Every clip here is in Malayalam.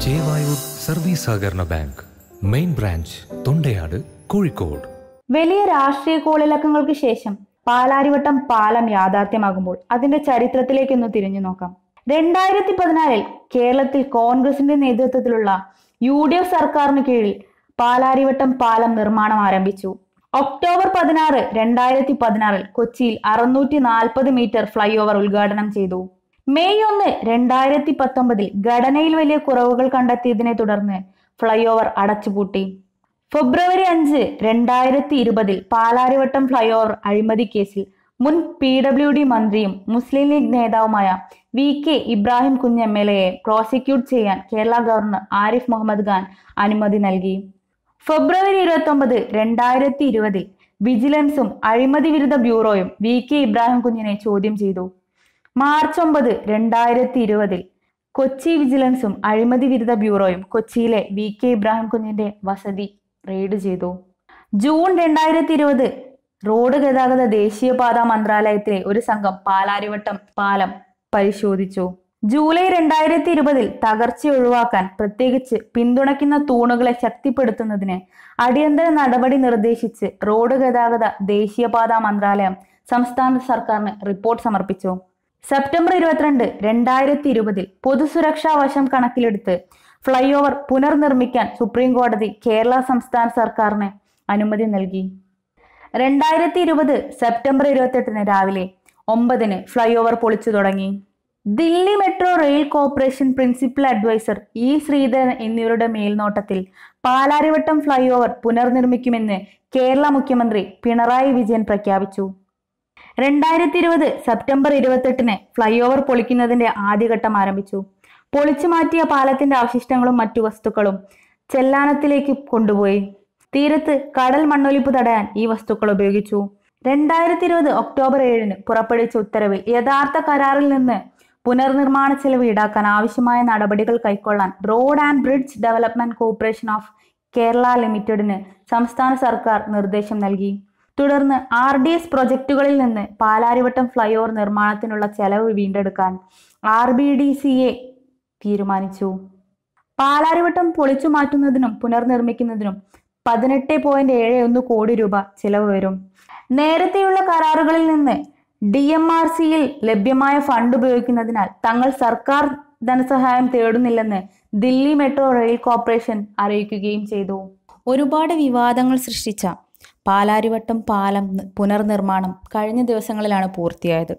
ചേവായൂർ സർവീസ് സഹകരണ bank main branch Thondayad Kozhikode വലിയ രാഷ്ട്രീയ കോളിളക്കങ്ങൾക്ക് ശേഷം പാലാരിവട്ടം പാലം യാഥാർത്ഥ്യമാകുമ്പോൾ അതിന്റെ ചരിത്രത്തിലേക്കൊന്ന് തിരിഞ്ഞു നോക്കാം രണ്ടായിരത്തി പതിനാലിൽ കേരളത്തിൽ കോൺഗ്രസിന്റെ നേതൃത്വത്തിലുള്ള യു ഡി എഫ് സർക്കാരിന് കീഴിൽ പാലാരിവട്ടം പാലം നിർമ്മാണം ആരംഭിച്ചു ഒക്ടോബർ പതിനാറ് രണ്ടായിരത്തി പതിനാറിൽ കൊച്ചിയിൽ അറുന്നൂറ്റി നാൽപ്പത് മീറ്റർ ഫ്ലൈ ഓവർ ഉദ്ഘാടനം ചെയ്തു മെയ് ഒന്ന് രണ്ടായിരത്തി പത്തൊമ്പതിൽ ഘടനയിൽ വലിയ കുറവുകൾ കണ്ടെത്തിയതിനെ തുടർന്ന് ഫ്ലൈ ഓവർ അടച്ചുപൂട്ടി ഫെബ്രുവരി അഞ്ച് രണ്ടായിരത്തി ഇരുപതിൽ പാലാരിവട്ടം ഫ്ലൈ ഓവർ അഴിമതി കേസിൽ മുൻ പി ഡബ്ല്യു ഡി മന്ത്രിയും മുസ്ലിം ലീഗ് നേതാവുമായ V K Ibrahim Kunju M L എയെ പ്രോസിക്യൂട്ട് ചെയ്യാൻ കേരള ഗവർണർ ആരിഫ് മുഹമ്മദ് ഖാൻ അനുമതി നൽകി ഫെബ്രുവരി ഇരുപത്തി ഒമ്പത് രണ്ടായിരത്തി ഇരുപതിൽ വിജിലൻസും അഴിമതി വിരുദ്ധ ബ്യൂറോയും വി കെ ഇബ്രാഹിം കുഞ്ഞിനെ ചോദ്യം ചെയ്തു മാർച്ച് ഒമ്പത് രണ്ടായിരത്തി ഇരുപതിൽ കൊച്ചി വിജിലൻസും അഴിമതി വിരുദ്ധ ബ്യൂറോയും കൊച്ചിയിലെ വി കെ ഇബ്രാഹിം കുഞ്ഞിന്റെ വസതി റെയ്ഡ് ചെയ്തു ജൂൺ രണ്ടായിരത്തി ഇരുപത് റോഡ് ഗതാഗത ദേശീയപാത മന്ത്രാലയത്തിലെ ഒരു സംഘം പാലാരിവട്ടം പാലം പരിശോധിച്ചു ജൂലൈ രണ്ടായിരത്തി ഇരുപതിൽ തകർച്ച ഒഴിവാക്കാൻ പ്രത്യേകിച്ച് പിന്തുണയ്ക്കുന്ന തൂണുകളെ ശക്തിപ്പെടുത്തുന്നതിന് അടിയന്തര നടപടി നിർദ്ദേശിച്ച് റോഡ് ഗതാഗത ദേശീയപാത മന്ത്രാലയം സംസ്ഥാന സർക്കാരിന് റിപ്പോർട്ട് സമർപ്പിച്ചു സെപ്റ്റംബർ ഇരുപത്തിരണ്ട് രണ്ടായിരത്തി ഇരുപതിൽ പൊതുസുരക്ഷാ വശം കണക്കിലെടുത്ത് ഫ്ലൈ ഓവർ പുനർനിർമ്മിക്കാൻ സുപ്രീം കോടതി കേരള സംസ്ഥാന സർക്കാരിന് അനുമതി നൽകി രണ്ടായിരത്തി ഇരുപത് സെപ്റ്റംബർ ഇരുപത്തെട്ടിന് രാവിലെ ഒമ്പതിന് ഫ്ലൈ ഓവർ പൊളിച്ചു തുടങ്ങി Delhi metro rail corporation principal adviser E Sreedharan എന്നിവരുടെ മേൽനോട്ടത്തിൽ പാലാരിവട്ടം ഫ്ലൈ ഓവർ പുനർനിർമ്മിക്കുമെന്ന് കേരള മുഖ്യമന്ത്രി പിണറായി വിജയൻ പ്രഖ്യാപിച്ചു രണ്ടായിരത്തി ഇരുപത് സെപ്റ്റംബർ ഇരുപത്തെട്ടിന് ഫ്ലൈ ഓവർ പൊളിക്കുന്നതിന്റെ ആദ്യഘട്ടം ആരംഭിച്ചു പൊളിച്ചു മാറ്റിയ പാലത്തിന്റെ അവശിഷ്ടങ്ങളും മറ്റു വസ്തുക്കളും ചെല്ലാനത്തിലേക്ക് കൊണ്ടുപോയി തീരത്ത് കടൽ മണ്ണൊലിപ്പ് തടയാൻ ഈ വസ്തുക്കൾ ഉപയോഗിച്ചു രണ്ടായിരത്തി ഇരുപത് ഒക്ടോബർ ഏഴിന് പുറപ്പെടുവിച്ച ഉത്തരവിൽ യഥാർത്ഥ കരാറിൽ നിന്ന് പുനർനിർമ്മാണ ചെലവ് ഈടാക്കാൻ ആവശ്യമായ നടപടികൾ കൈക്കൊള്ളാൻ road and bridge development corporation of Kerala ലിമിറ്റഡിന് സംസ്ഥാന സർക്കാർ നിർദ്ദേശം നൽകി തുടർന്ന് ആർ ഡി എസ് പ്രൊജക്ടുകളിൽ നിന്ന് പാലാരിവട്ടം ഫ്ലൈ ഓവർ നിർമ്മാണത്തിനുള്ള ചെലവ് വീണ്ടെടുക്കാൻ R B D C A തീരുമാനിച്ചു പാലാരിവട്ടം പൊളിച്ചു മാറ്റുന്നതിനും പുനർനിർമ്മിക്കുന്നതിനും പതിനെട്ട് പോയിന്റ് ഏഴ് ഒന്ന് കോടി രൂപ ചിലവ് വരും നേരത്തെയുള്ള കരാറുകളിൽ നിന്ന് ഡി എം ആർ സിയിൽ ലഭ്യമായ ഫണ്ട് ഉപയോഗിക്കുന്നതിനാൽ തങ്ങൾ സർക്കാർ ധനസഹായം തേടുന്നില്ലെന്ന് ദില്ലി മെട്രോ റെയിൽ കോർപ്പറേഷൻ അറിയിക്കുകയും ചെയ്തു ഒരുപാട് വിവാദങ്ങൾ സൃഷ്ടിച്ച പാലാരിവട്ടം പാലം നി- പുനർനിർമ്മാണം കഴിഞ്ഞ ദിവസങ്ങളിലാണ് പൂർത്തിയായത്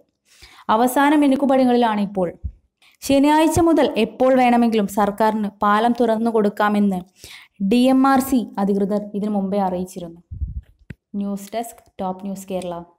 അവസാന മിനുക്കുപടികളിലാണ് ഇപ്പോൾ ശനിയാഴ്ച മുതൽ എപ്പോൾ വേണമെങ്കിലും സർക്കാരിന് പാലം തുറന്നു കൊടുക്കാമെന്ന് ഡി എം ആർ സി അധികൃതർ ഇതിനു മുമ്പേ അറിയിച്ചിരുന്നു news desk top news Kerala